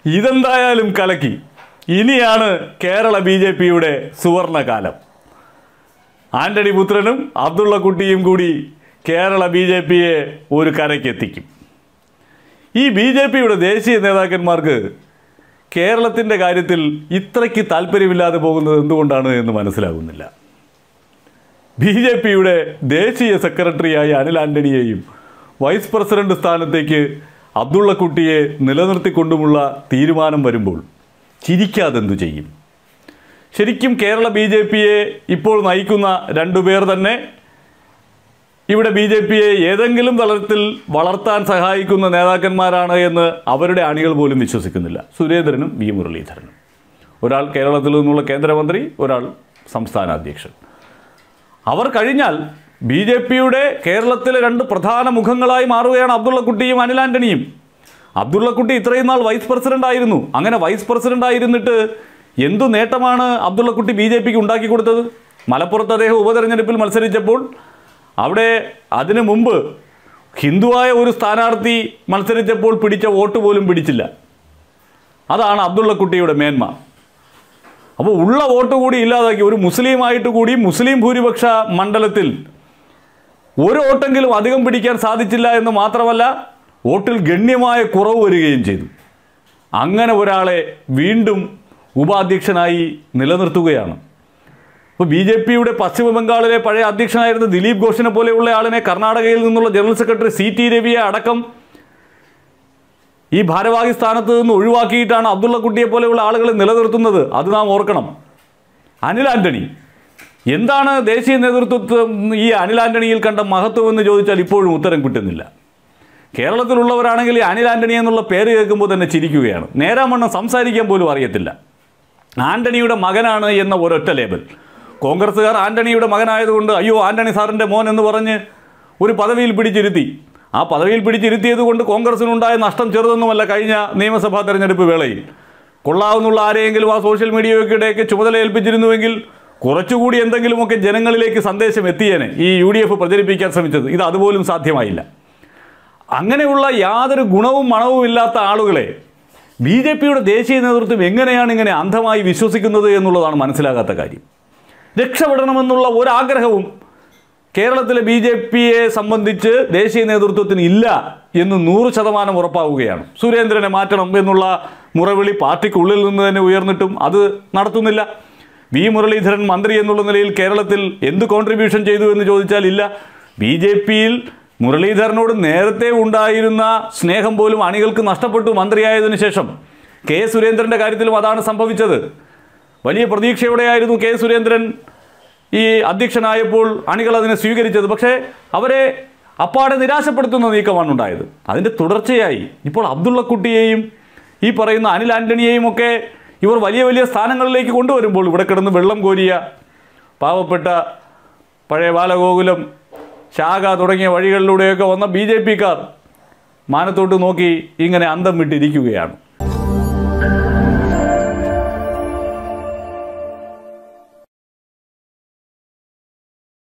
ഇതെന്തായാലും കലക്കി ഇനിയാണ് കേരള ബി ജെ പിയുടെ സുവർണകാലം ആന്റണി പുത്രനും അബ്ദുള്ള കുട്ടിയും കൂടി കേരള ബി ജെ പിയെ ഒരു കരയ്ക്കെത്തിക്കും ഈ ബി ജെ പിയുടെ ദേശീയ നേതാക്കന്മാർക്ക് കേരളത്തിൻ്റെ കാര്യത്തിൽ ഇത്രയ്ക്ക് താല്പര്യമില്ലാതെ പോകുന്നത് എന്തുകൊണ്ടാണ് എന്ന് മനസ്സിലാകുന്നില്ല ബി ജെ പിയുടെ ദേശീയ സെക്രട്ടറിയായ അനിൽ ആന്റണിയെയും വൈസ് പ്രസിഡന്റ് സ്ഥാനത്തേക്ക് അബ്ദുള്ള കുട്ടിയെ നിലനിർത്തിക്കൊണ്ടുമുള്ള തീരുമാനം വരുമ്പോൾ ചിരിക്കാതെന്തു ചെയ്യും ശരിക്കും കേരള ബി ജെ പിയെ ഇപ്പോൾ നയിക്കുന്ന രണ്ടുപേർ തന്നെ ഇവിടെ ബി ജെ പിയെ ഏതെങ്കിലും തലത്തിൽ വളർത്താൻ സഹായിക്കുന്ന നേതാക്കന്മാരാണ് എന്ന് അവരുടെ അണികൾ പോലും വിശ്വസിക്കുന്നില്ല സുരേന്ദ്രനും വി മുരളീധരനും ഒരാൾ കേരളത്തിൽ നിന്നുള്ള കേന്ദ്രമന്ത്രി ഒരാൾ സംസ്ഥാന അധ്യക്ഷൻ അവർ കഴിഞ്ഞാൽ ബി ജെ പിയുടെ കേരളത്തിലെ രണ്ട് പ്രധാന മുഖങ്ങളായി മാറുകയാണ് അബ്ദുള്ളക്കുട്ടിയും അനിൽ ആന്റണിയും അബ്ദുള്ളക്കുട്ടി ഇത്രയും നാൾ വൈസ് പ്രസിഡന്റ് ആയിരുന്നു അങ്ങനെ വൈസ് പ്രസിഡന്റ് ആയിരുന്നിട്ട് എന്തു നേട്ടമാണ് അബ്ദുള്ളക്കുട്ടി ബി ജെ പിക്ക് ഉണ്ടാക്കി കൊടുത്തത് മലപ്പുറത്ത് അദ്ദേഹം ഉപതെരഞ്ഞെടുപ്പിൽ മത്സരിച്ചപ്പോൾ അവിടെ അതിനു മുമ്പ് ഹിന്ദുവായ ഒരു സ്ഥാനാർത്ഥി മത്സരിച്ചപ്പോൾ പിടിച്ച വോട്ട് പോലും പിടിച്ചില്ല അതാണ് അബ്ദുള്ളക്കുട്ടിയുടെ മേന്മ അപ്പോൾ ഉള്ള വോട്ട് കൂടി ഇല്ലാതാക്കി ഒരു മുസ്ലിമായിട്ട് കൂടി മുസ്ലിം ഭൂരിപക്ഷ മണ്ഡലത്തിൽ ഒരു വോട്ടെങ്കിലും അധികം പിടിക്കാൻ സാധിച്ചില്ല എന്ന് മാത്രമല്ല വോട്ടിൽ ഗണ്യമായ കുറവ് വരികയും ചെയ്തു അങ്ങനെ ഒരാളെ വീണ്ടും ഉപാധ്യക്ഷനായി നിലനിർത്തുകയാണ് ഇപ്പോൾ ബി ജെ പിയുടെ പശ്ചിമ ബംഗാളിലെ പഴയ അധ്യക്ഷനായിരുന്ന ദിലീപ് ഘോഷിനെ പോലെയുള്ള ആളിനെ കർണാടകയിൽ നിന്നുള്ള ജനറൽ സെക്രട്ടറി സി ടി രവിയെ അടക്കം ഈ ഭാരവാഹി സ്ഥാനത്ത് നിന്ന് ഒഴിവാക്കിയിട്ടാണ് അബ്ദുള്ള കുട്ടിയെ പോലെയുള്ള ആളുകളെ നിലനിർത്തുന്നത് അത് നാം ഓർക്കണം അനിൽ ആന്റണി എന്താണ് ദേശീയ നേതൃത്വം ഈ അനിൽ ആന്റണിയിൽ കണ്ട മഹത്വം എന്ന് ചോദിച്ചാൽ ഇപ്പോഴും ഉത്തരം കിട്ടുന്നില്ല കേരളത്തിലുള്ളവരാണെങ്കിൽ ഈ അനിൽ ആന്റണി എന്നുള്ള പേര് കേൾക്കുമ്പോൾ തന്നെ ചിരിക്കുകയാണ് നേരാമണ്ണം സംസാരിക്കാൻ പോലും അറിയത്തില്ല ആന്റണിയുടെ മകനാണ് എന്ന ഒരൊറ്റ ലേബൽ കോൺഗ്രസ്സുകാർ ആന്റണിയുടെ മകനായതുകൊണ്ട് അയ്യോ ആന്റണി സാറിൻ്റെ മോൻ എന്ന് പറഞ്ഞ് ഒരു പദവിയിൽ പിടിച്ചിരുത്തി ആ പദവിയിൽ പിടിച്ചിരുത്തിയത് കൊണ്ട് കോൺഗ്രസിനുണ്ടായ നഷ്ടം ചെറുതൊന്നുമല്ല കഴിഞ്ഞ നിയമസഭാ തെരഞ്ഞെടുപ്പ് വേളയിൽ കൊള്ളാവുന്നുള്ള ആരെയെങ്കിലും ആ സോഷ്യൽ മീഡിയയ്ക്കിടെയൊക്കെ ചുമതല ഏൽപ്പിച്ചിരുന്നുവെങ്കിൽ കുറച്ചുകൂടി എന്തെങ്കിലുമൊക്കെ ജനങ്ങളിലേക്ക് സന്ദേശം എത്തിയേനെ ഈ യു ഡി എഫ് പ്രചരിപ്പിക്കാൻ ശ്രമിച്ചത് ഇത് അതുപോലും സാധ്യമായില്ല അങ്ങനെയുള്ള യാതൊരു ഗുണവും മണവും ഇല്ലാത്ത ആളുകളെ ബി ജെ പിയുടെ ദേശീയ നേതൃത്വം എങ്ങനെയാണ് ഇങ്ങനെ അന്ധമായി വിശ്വസിക്കുന്നത് എന്നുള്ളതാണ് മനസ്സിലാകാത്ത കാര്യം രക്ഷപ്പെടണമെന്നുള്ള ഒരാഗ്രഹവും കേരളത്തിലെ ബി ജെ പിയെ സംബന്ധിച്ച് ദേശീയ നേതൃത്വത്തിന് ഇല്ല എന്ന് നൂറ് ശതമാനം ഉറപ്പാവുകയാണ് സുരേന്ദ്രനെ മാറ്റണം എന്നുള്ള മുറവിളി പാർട്ടിക്കുള്ളിൽ നിന്ന് തന്നെ ഉയർന്നിട്ടും അത് നടത്തുന്നില്ല വി മുരളീധരൻ മന്ത്രി എന്നുള്ള നിലയിൽ കേരളത്തിൽ എന്ത് കോൺട്രിബ്യൂഷൻ ചെയ്തു എന്ന് ചോദിച്ചാൽ ഇല്ല ബി ജെ പിയിൽ മുരളീധരനോട് നേരത്തെ ഉണ്ടായിരുന്ന സ്നേഹം പോലും അണികൾക്ക് നഷ്ടപ്പെട്ടു മന്ത്രിയായതിനു ശേഷം കെ സുരേന്ദ്രൻ്റെ കാര്യത്തിലും അതാണ് സംഭവിച്ചത് വലിയ പ്രതീക്ഷയോടെയായിരുന്നു കെ സുരേന്ദ്രൻ ഈ അധ്യക്ഷനായപ്പോൾ അണികൾ അതിനെ സ്വീകരിച്ചത് പക്ഷേ അവരെ അപ്പാടെ നിരാശപ്പെടുത്തുന്ന നീക്കമാണ് ഉണ്ടായത് അതിൻ്റെ തുടർച്ചയായി ഇപ്പോൾ അബ്ദുള്ളക്കുട്ടിയെയും ഈ പറയുന്ന അനിൽ ആൻ്റണിയെയും ഒക്കെ ഇവർ വലിയ വലിയ സ്ഥാനങ്ങളിലേക്ക് കൊണ്ടുവരുമ്പോൾ ഇവിടെ കിടന്ന് വെള്ളം കോരിയ പാവപ്പെട്ട പഴയ ബാലഗോകുലം ശാഖ തുടങ്ങിയ വഴികളിലൂടെയൊക്കെ വന്ന ബി ജെ പിക്കാർ മാനത്തോട്ട് നോക്കി ഇങ്ങനെ അന്തം വിട്ടിരിക്കുകയാണ്